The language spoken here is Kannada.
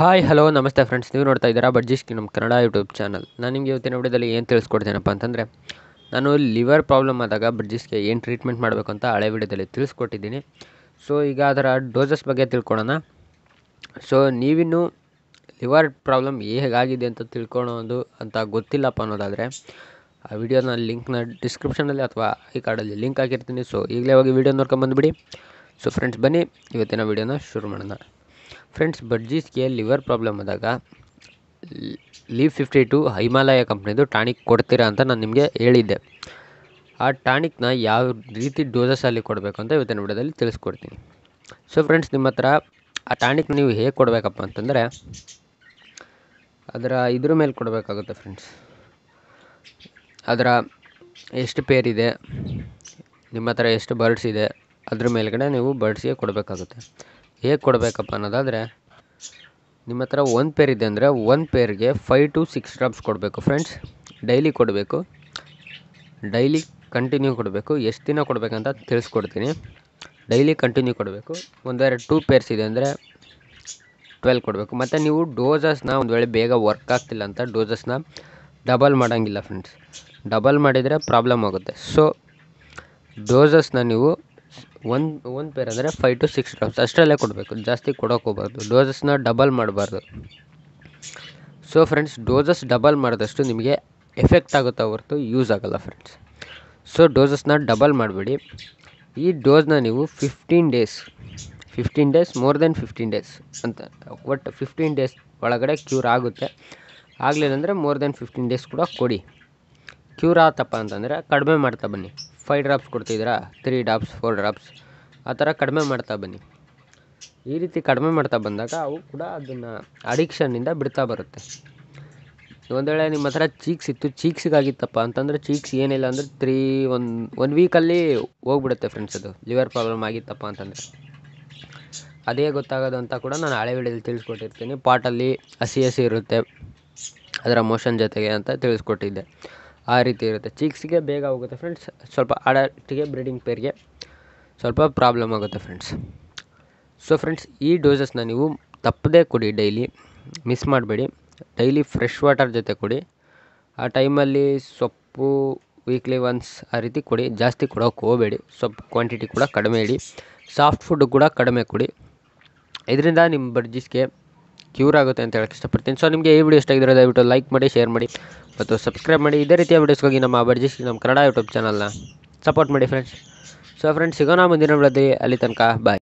ಹಾಯ್ ಹಲೋ ನಮಸ್ತೆ ಫ್ರೆಂಡ್ಸ್ ನೀವು ನೋಡ್ತಾ ಇದ್ದೀರಾ ಬಡ್ಜಿಸ್ಕಿ ನಮ್ಮ ಕನ್ನಡ ಯೂಟ್ಯೂಬ್ ಚಾನಲ್ ನಾನು ನಿಮಗೆ ಇವತ್ತಿನ ವಿಡಿಯೋದಲ್ಲಿ ಏನು ತಿಳಿಸ್ಕೊಡ್ತೀನಪ್ಪ ಅಂತಂದರೆ ನಾನು ಲಿವರ್ ಪ್ರಾಬ್ಲಮ್ ಆದಾಗ ಬಡ್ಜಿಸ್ಗೆ ಏನು ಟ್ರೀಟ್ಮೆಂಟ್ ಮಾಡಬೇಕು ಅಂತ ಹಳೆ ವಿಡಿಯೋದಲ್ಲಿ ತಿಳಿಸ್ಕೊಟ್ಟಿದ್ದೀನಿ ಸೊ ಈಗ ಅದರ ಡೋಸಸ್ ಬಗ್ಗೆ ತಿಳ್ಕೊಳ್ಳೋಣ ಸೊ ನೀವಿನ್ನೂ ಲಿವರ್ ಪ್ರಾಬ್ಲಮ್ ಹೇಗಾಗಿದೆ ಅಂತ ತಿಳ್ಕೊಳೋದು ಅಂತ ಗೊತ್ತಿಲ್ಲಪ್ಪ ಅನ್ನೋದಾದರೆ ಆ ವಿಡಿಯೋನ ಲಿಂಕ್ನ ಡಿಸ್ಕ್ರಿಪ್ಷನಲ್ಲಿ ಅಥವಾ ಈ ಕಾರ್ಡಲ್ಲಿ ಲಿಂಕ್ ಹಾಕಿರ್ತೀನಿ ಸೊ ಈಗಲೇ ಹೋಗಿ ವಿಡಿಯೋ ನೋಡ್ಕೊಂಬಂದುಬಿಡಿ ಸೊ ಫ್ರೆಂಡ್ಸ್ ಬನ್ನಿ ಇವತ್ತಿನ ವಿಡಿಯೋನ ಶುರು ಮಾಡೋಣ ಫ್ರೆಂಡ್ಸ್ ಬಡ್ಜೀಸ್ಗೆ ಲಿವರ್ ಪ್ರಾಬ್ಲಮ್ ಆದಾಗ ಲೀವ್ ಫಿಫ್ಟಿ ಟು ಹಿಮಾಲಯ ಕಂಪ್ನಿದು ಟಾನಿಕ್ ಕೊಡ್ತೀರಾ ಅಂತ ನಾನು ನಿಮಗೆ ಹೇಳಿದ್ದೆ ಆ ಟಾನಿಕ್ನ ಯಾವ ರೀತಿ ಡೋಸಸಲ್ಲಿ ಕೊಡಬೇಕು ಅಂತ ಇವತ್ತಿನ ವಿಡಿಯೋದಲ್ಲಿ ತಿಳಿಸ್ಕೊಡ್ತೀನಿ ಸೊ ಫ್ರೆಂಡ್ಸ್ ನಿಮ್ಮ ಹತ್ರ ಆ ಟಾನಿಕ್ ನೀವು ಹೇಗೆ ಕೊಡಬೇಕಪ್ಪ ಅಂತಂದರೆ ಅದರ ಇದ್ರ ಮೇಲೆ ಕೊಡಬೇಕಾಗುತ್ತೆ ಫ್ರೆಂಡ್ಸ್ ಅದರ ಎಷ್ಟು ಪೇರಿದೆ ನಿಮ್ಮ ಹತ್ರ ಎಷ್ಟು ಬರ್ಡ್ಸ್ ಇದೆ ಅದ್ರ ಮೇಲ್ಗಡೆ ನೀವು ಬರ್ಡ್ಸ್ಗೆ ಕೊಡಬೇಕಾಗುತ್ತೆ ಹೇಗೆ ಕೊಡಬೇಕಪ್ಪ ಅನ್ನೋದಾದರೆ ನಿಮ್ಮ ಹತ್ರ ಒಂದು ಪೇರ್ ಇದೆ ಅಂದರೆ ಒಂದು ಪೇರ್ಗೆ ಫೈವ್ ಟು ಸಿಕ್ಸ್ ಡ್ರಾಪ್ಸ್ ಕೊಡಬೇಕು ಫ್ರೆಂಡ್ಸ್ ಡೈಲಿ ಕೊಡಬೇಕು ಡೈಲಿ ಕಂಟಿನ್ಯೂ ಕೊಡಬೇಕು ಎಷ್ಟು ದಿನ ಕೊಡಬೇಕಂತ ತಿಳಿಸ್ಕೊಡ್ತೀನಿ ಡೈಲಿ ಕಂಟಿನ್ಯೂ ಕೊಡಬೇಕು ಒಂದೆರಡು ಟೂ ಪೇರ್ಸ್ ಇದೆ ಅಂದರೆ ಟ್ವೆಲ್ ಕೊಡಬೇಕು ಮತ್ತು ನೀವು ಡೋಸಸ್ನ ಒಂದು ವೇಳೆ ಬೇಗ ವರ್ಕ್ ಆಗ್ತಿಲ್ಲ ಅಂತ ಡೋಸಸ್ನ ಡಬಲ್ ಮಾಡೋಂಗಿಲ್ಲ ಫ್ರೆಂಡ್ಸ್ ಡಬಲ್ ಮಾಡಿದರೆ ಪ್ರಾಬ್ಲಮ್ ಆಗುತ್ತೆ ಸೊ ಡೋಸಸ್ನ ನೀವು ಒಂದು ಒಂದು ಪೇರ್ ಅಂದರೆ ಫೈವ್ ಟು ಸಿಕ್ಸ್ ಡ್ರಾಪ್ಸ್ ಅಷ್ಟರಲ್ಲೇ ಕೊಡಬೇಕು ಜಾಸ್ತಿ ಕೊಡೋಕೆ ಹೋಗ್ಬಾರ್ದು ಡೋಸಸ್ನ ಡಬಲ್ ಮಾಡಬಾರ್ದು ಸೊ ಫ್ರೆಂಡ್ಸ್ ಡೋಸಸ್ ಡಬಲ್ ಮಾಡಿದಷ್ಟು ನಿಮಗೆ ಎಫೆಕ್ಟ್ ಆಗುತ್ತಾ ಹೊರತು ಯೂಸ್ ಆಗೋಲ್ಲ ಫ್ರೆಂಡ್ಸ್ ಸೊ ಡೋಸಸ್ನ ಡಬಲ್ ಮಾಡಬೇಡಿ ಈ ಡೋಸ್ನ ನೀವು fifteen days fifteen days more than fifteen days ಅಂತ ಒಟ್ಟು ಫಿಫ್ಟೀನ್ ಡೇಸ್ ಒಳಗಡೆ ಕ್ಯೂರ್ ಆಗುತ್ತೆ ಆಗಲಿಲ್ಲ ಅಂದರೆ ಮೋರ್ ದೆನ್ ಫಿಫ್ಟೀನ್ ಡೇಸ್ ಕೂಡ ಕೊಡಿ ಕ್ಯೂರ್ ಆತಪ್ಪ ಅಂತಂದರೆ ಕಡಿಮೆ ಮಾಡ್ತಾ ಬನ್ನಿ ಫೈವ್ ಡ್ರಾಪ್ಸ್ ಕೊಡ್ತಿದ್ದೀರಾ ತ್ರೀ ಡ್ರಾಪ್ಸ್ ಫೋರ್ ಡ್ರಾಪ್ಸ್ ಆ ಥರ ಕಡಿಮೆ ಮಾಡ್ತಾ ಬನ್ನಿ ಈ ರೀತಿ ಕಡಿಮೆ ಮಾಡ್ತಾ ಬಂದಾಗ ಅವು ಕೂಡ ಅದನ್ನು ಅಡಿಕ್ಷನ್ನಿಂದ ಬಿಡ್ತಾ ಬರುತ್ತೆ ಒಂದು ವೇಳೆ ನಿಮ್ಮ ಹತ್ರ ಚೀಕ್ಸ್ ಇತ್ತು ಚೀಕ್ಸಿಗಾಗಿತ್ತಪ್ಪ ಅಂತಂದರೆ ಚೀಕ್ಸ್ ಏನಿಲ್ಲ ಅಂದರೆ ತ್ರೀ ಒನ್ ಒನ್ ವೀಕಲ್ಲಿ ಹೋಗ್ಬಿಡುತ್ತೆ ಫ್ರೆಂಡ್ಸ್ ಅದು ಲಿವರ್ ಪ್ರಾಬ್ಲಮ್ ಆಗಿತ್ತಪ್ಪ ಅಂತಂದರೆ ಅದೇ ಗೊತ್ತಾಗೋದು ಅಂತ ಕೂಡ ನಾನು ಹಳೆ ವಿಡಿಯೋದಲ್ಲಿ ತಿಳಿಸ್ಕೊಟ್ಟಿರ್ತೀನಿ ಪಾಟಲ್ಲಿ ಹಸಿ ಹಸಿ ಇರುತ್ತೆ ಅದರ ಮೋಷನ್ ಜೊತೆಗೆ ಅಂತ ತಿಳಿಸ್ಕೊಟ್ಟಿದ್ದೆ ಆ ರೀತಿ ಇರುತ್ತೆ ಚೀಕ್ಸಿಗೆ ಬೇಗ ಹೋಗುತ್ತೆ ಫ್ರೆಂಡ್ಸ್ ಸ್ವಲ್ಪ ಅಡಲ್ಟಿಗೆ ಬ್ರೀಡಿಂಗ್ ಪೇರ್ಗೆ ಸ್ವಲ್ಪ ಪ್ರಾಬ್ಲಮ್ ಆಗುತ್ತೆ ಫ್ರೆಂಡ್ಸ್ ಸೊ ಫ್ರೆಂಡ್ಸ್ ಈ ಡೋಸಸ್ನ ನೀವು ತಪ್ಪದೇ ಕೊಡಿ ಡೈಲಿ ಮಿಸ್ ಮಾಡಬೇಡಿ ಡೈಲಿ ಫ್ರೆಶ್ ವಾಟರ್ ಜೊತೆ ಕೊಡಿ ಆ ಟೈಮಲ್ಲಿ ಸೊಪ್ಪು ವೀಕ್ಲಿ ಒನ್ಸ್ ಆ ರೀತಿ ಕೊಡಿ ಜಾಸ್ತಿ ಕೊಡೋಕೆ ಹೋಗಬೇಡಿ ಸೊಪ್ಪು ಕ್ವಾಂಟಿಟಿ ಕೂಡ ಕಡಿಮೆ ಇಡಿ ಸಾಫ್ಟ್ ಫುಡ್ ಕೂಡ ಕಡಿಮೆ ಕೊಡಿ ಇದರಿಂದ ನಿಮ್ಮ ಬರ್ಜಿಸ್ಗೆ ಕ್ಯೂರ್ ಆಗುತ್ತೆ ಅಂತ ಹೇಳಕ್ಕೆ ಇಷ್ಟಪಡ್ತೀನಿ ಸೊ ನಿಮಗೆ ಈ ವಿಡಿಯೋ ಇಷ್ಟ ಆಗಿದ್ರೆ ದಯವಿಟ್ಟು ಲೈಕ್ ಮಾಡಿ ಶೇರ್ ಮಾಡಿ ಮತ್ತು ಸಬ್ಸ್ಕ್ರೈಬ್ ಮಾಡಿ ಇದೇ ರೀತಿಯ ವೀಡಿಯೋಸ್ಗಾಗಿ ನಮ್ಮ ಬರ್ಜಿಸ್ ನಮ್ಮ ಕನ್ನಡ ಯೂಟ್ಯೂಬ್ ಚಾನಲ್ನ ಸಪೋರ್ಟ್ ಮಾಡಿ ಫ್ರೆಂಡ್ಸ್ ಸೊ ಫ್ರೆಂಡ್ಸ್ ಸಿಗೋಣ ಮುಂದಿನ ವಿಡಿಯೋದಲ್ಲಿ ಅಲ್ಲಿ ತನಕ ಬಾಯ್